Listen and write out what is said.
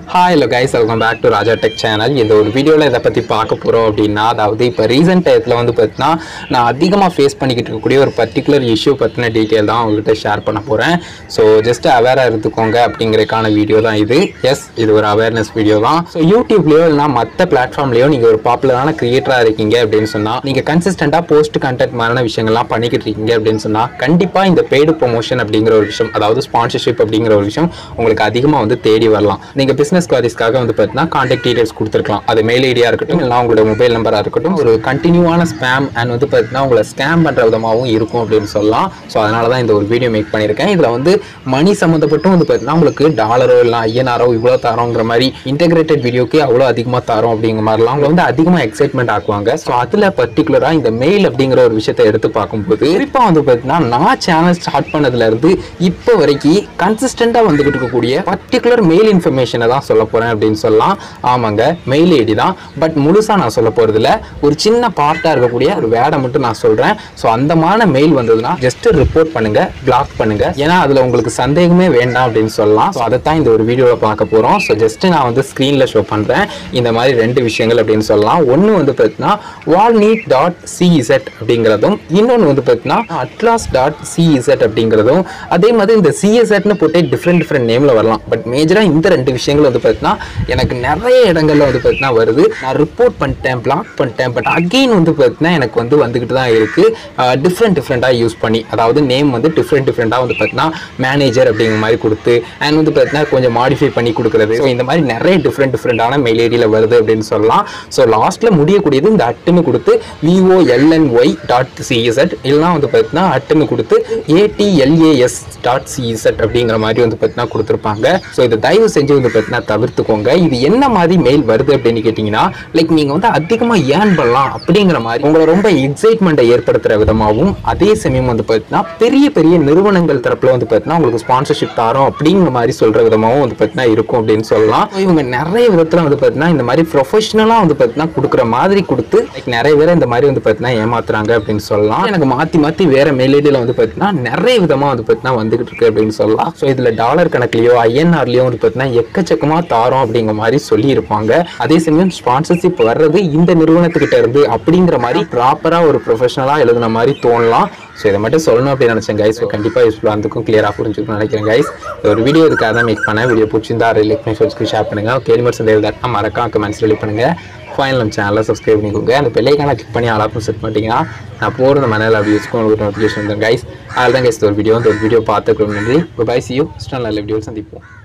hi hello guys welcome back to Raja tech channel இந்த ஒரு வீடியோவில் இதை பற்றி பார்க்க போகிறோம் அப்படின்னா அதாவது இப்போ ரீசெண்ட் டயத்தில் வந்து பார்த்தீங்கன்னா நான் அதிகமாக ஃபேஸ் பண்ணிக்கிட்டு இருக்கக்கூடிய ஒரு பர்டிகுலர் இஷ்யூ பற்றின டீட்டெயில் தான் உங்கள்கிட்ட ஷேர் பண்ண போகிறேன் ஸோ ஜஸ்ட் அவேராக இருந்துக்கோங்க அப்படிங்கிறதுக்கான வீடியோ தான் இது எஸ் இது ஒரு அவேர்னஸ் வீடியோ தான் ஸோ யூடியூப்லேயோ இல்லைனா மற்ற பிளாட்ஃபார்ம்லேயோ நீங்கள் ஒரு பாப்புலரான கிரியேட்டராக இருக்கீங்க அப்படின்னு சொன்னால் நீங்கள் கன்சிஸ்டண்ட்டாக போஸ்ட் கண்டென்ட் மாதிரியான விஷயங்கள்லாம் பண்ணிக்கிட்டு இருக்கீங்க அப்படின்னு சொன்னால் கண்டிப்பாக இந்த பெய்டு ப்ரொமோஷன் அப்படிங்கிற ஒரு விஷயம் அதாவது ஸ்பான்சர்ஷிப் அப்படிங்கிற ஒரு விஷயம் உங்களுக்கு அதிகமாக வந்து தேடி வரலாம் நீங்கள் பிஸ்னஸ் குவாரிஸ்க்காக வந்து பார்த்தீங்கன்னா கான்டாக்ட் டீடைல்ஸ் கொடுத்துருக்கலாம் அது மெயில் ஐடியா இருக்கட்டும் இல்லைனா உங்களோட மொபைல் நம்பராக இருக்கட்டும் ஒரு கண்டினியூவான ஸ்பேம் அண்ட் வந்து பார்த்தீங்கன்னா உங்களை ஸ்கேம் பண்ணுற விதமாகவும் இருக்கும் அப்படின்னு சொல்லலாம் ஸோ அதனால தான் இந்த ஒரு வீடியோ மேக் பண்ணியிருக்கேன் இதில் வந்து மணி சம்மந்தப்பட்டும் வந்து பார்த்தீங்கன்னா உங்களுக்கு டாலரோ இல்லை ஐஎன்ஆரோ இவ்வளோ தரோங்கிற மாதிரி இன்டெகிரேட்டட் வீடியோக்கு அவ்வளோ அதிகமாக தரோம் அப்படிங்கிற மாதிரிலாம் உங்களை வந்து அதிகமாக எக்ஸைட்மெண்ட் ஆக்குவாங்க ஸோ அதில் பர்டிகுலராக இந்த மெயில் அப்படிங்கிற ஒரு விஷயத்தை எடுத்து பார்க்கும்போது குறிப்பாக வந்து பார்த்தீங்கன்னா நான் சேனல் ஸ்டார்ட் பண்ணதுலேருந்து இப்போ வரைக்கும் கன்சிஸ்டண்ட்டாக வந்துகிட்டு இருக்கக்கூடிய பர்டிகுலர் மெயில் இன்ஃபர்மேஷனை தான் சொல்ல போகிறேன் அப்படின்னு சொல்லலாம் ஆமாங்க மெயில் ஐடி தான் பட் முழுசாக நான் சொல்ல போகிறதுல ஒரு சின்ன பார்ட்டாக இருக்கக்கூடிய ஒரு வேடை மட்டும் நான் சொல்கிறேன் ஸோ அந்த மாதிரி மெயில் வந்ததுன்னா ஜஸ்ட் ரிப்போர்ட் பண்ணுங்கள் பிளாக் பண்ணுங்கள் ஏன்னா அதில் உங்களுக்கு சந்தேகமே வேண்டாம் அப்படின்னு சொல்லலாம் ஸோ அதை தான் இந்த ஒரு வீடியோவில் பார்க்க போகிறோம் ஸோ ஜஸ்ட் நான் வந்து ஸ்க்ரீனில் ஷோ பண்ணுறேன் இந்த மாதிரி ரெண்டு விஷயங்கள் அப்படின்னு சொல்லலாம் ஒன்று வந்து பார்த்தீங்கன்னா வால்நீட் டாட் சிஇசெட் அப்படிங்கிறதும் இன்னொன்று வந்து பார்த்தீங்கன்னா அட்லாஸ் டாட் சிஇசெட் அப்படிங்கிறதும் அதே மாதிரி இந்த சிஎஸ்எட்னு போட்டு டிஃப்ரெண்ட் டிஃப்ரெண்ட் நேமில் வரலாம் பட் மேஜராக இந்த ரெண்டு விஷயங்கள் வந்து பார்த்தீங்கன்னா எனக்கு நிறைய இடங்கள்ல வந்து பார்த்தீங்கன்னா வருது நான் ரிப்போர்ட் பண்ணிட்டேன் பிளாக் பண்ணிட்டேன் பட் அகெயின் வந்து பார்த்தீங்கன்னா எனக்கு வந்து வந்துக்கிட்டு தான் இருக்குது டிஃப்ரெண்ட் டிஃப்ரெண்ட்டாக யூஸ் பண்ணி அதாவது நேம் வந்து டிஃப்ரெண்ட் டிஃப்ரெண்ட்டாக வந்து பார்த்தீங்கன்னா மேனேஜர் அப்படிங்கிற மாதிரி கொடுத்து அண்ட் வந்து பார்த்தீங்கன்னா கொஞ்சம் மாடிஃபை பண்ணி கொடுக்குறது ஸோ இந்த மாதிரி நிறைய டிஃப்ரெண்ட் டிஃப்ரெண்ட்டான மெயில் ஐடியில் வருது அப்படின்னு சொல்லலாம் ஸோ லாஸ்ட்டில் முடியக்கூடியது இந்த அட்டுன்னு கொடுத்து விஓஎல்என்ஒய் டாட் சிஇசெட் இல்லைனா வந்து பார்த்தீங்கன்னா அட்டுன்னு கொடுத்து ஏடிஎல்ஏஎஸ் டாட் சிஇசெட் அப்படிங்கிற மாதிரி வந்து பார்த்தீங்கன்னா கொடுத்துருப்பாங்க ஸோ இதை தயவு செஞ்சு வந்து பார்த்தீங்கன்னா தவிர்த்துக்கோங்க இது என்ன மாதிரி மெயில் வருது அப்படின்னு கேட்டிங்கன்னா லைக் நீங்கள் வந்து அதிகமாக ஏர்ன் பண்ணலாம் அப்படிங்கிற மாதிரி உங்களை ரொம்ப எக்ஸைட்மெண்ட்டை ஏற்படுத்துகிற விதமாகவும் அதே சமயம் வந்து பார்த்தீங்கன்னா பெரிய பெரிய நிறுவனங்கள் தரப்பில் வந்து பார்த்தீங்கன்னா உங்களுக்கு ஸ்பான்சர்ஷிப் தரோம் அப்படிங்கிற மாதிரி சொல்கிற விதமாகவும் வந்து பார்த்தீங்கன்னா இருக்கும் அப்படின்னு சொல்லலாம் So, இவங்க நிறைய விதத்தில் வந்து பார்த்தீங்கன்னா இந்த மாதிரி ப்ரொஃபஷனலாக வந்து பார்த்தீங்கன்னா கொடுக்குற மாதிரி கொடுத்து லைக் நிறைய பேர் இந்த மாதிரி வந்து பார்த்தீங்கன்னா ஏமாத்துறாங்க அப்படின்னு சொல்லலாம் எனக்கு மாற்றி மாற்றி வேற மெயில் ஐடியில் வந்து பார்த்தீங்கன்னா நிறைய விதமாக வந்து பார்த்தீங்கன்னா வந்துகிட்டு இருக்கு அப்படின்னு சொல்லலாம் ஸோ இதில் டாலர் கணக்குலையோ ஐஎன்ஆர்லையோ வந்து பார்த்தீங்கன்னா எக்கச்சக்கமாக தாரோம் அப்படிங்கிற மாதிரி சொல்லியிருப்பாங்க அதே சமயம் ஸ்பான்சர்ஷிப் வர்றது இந்த நிறுவனத்துக்கிட்ட இருந்து அப்படிங்கிற மாதிரி ப்ராப்பராக ஒரு ப்ரொஃபஷனலாக எழுதுன மாதிரி தோணலாம் ஸோ இதை மட்டும் சொல்லணும் அப்படின்னு நினச்சேன் கைஸ் கண்டிப்பாக யூஸ்ஃபுல்லாக இருந்துக்கும் கிளியராக புரிஞ்சுக்கணும்னு நினைக்கிறேன் கைஸ் ஒரு வீடியோ இதுக்காக தான் மேக் பண்ணேன் வீடியோ பிடிச்சிருந்தா ரிலேக் ஃப்ரெண்ட்ஸ்க்கு ஷேர் பண்ணுங்கள் கேள்வி சந்தேகம் தான் மறக்காம கமெண்ட்ஸ் ரெடி பண்ணுங்கள் ஃபைனல் நம்ம சேனலை சப்ஸ்கிரைப் பண்ணிக்கோங்க அந்த பெல்லைக்கான கிளிக் பண்ணி ஆலாப்பும் செட் பண்ணிட்டீங்கன்னா நான் போகிற மனையில் அப்படி யூஸ்க்கும் உங்களுக்கு நோட்டிஃபிகேஷன் வந்துடும் கைஸ் அதில் தான் கைஸ் ஒரு வீடியோ இந்த ஒரு வீடியோ பார்த்துக்கணும் நன்றி பை சி யூ ஸ்டால் நல்ல வீடியோ சந்திப்போம்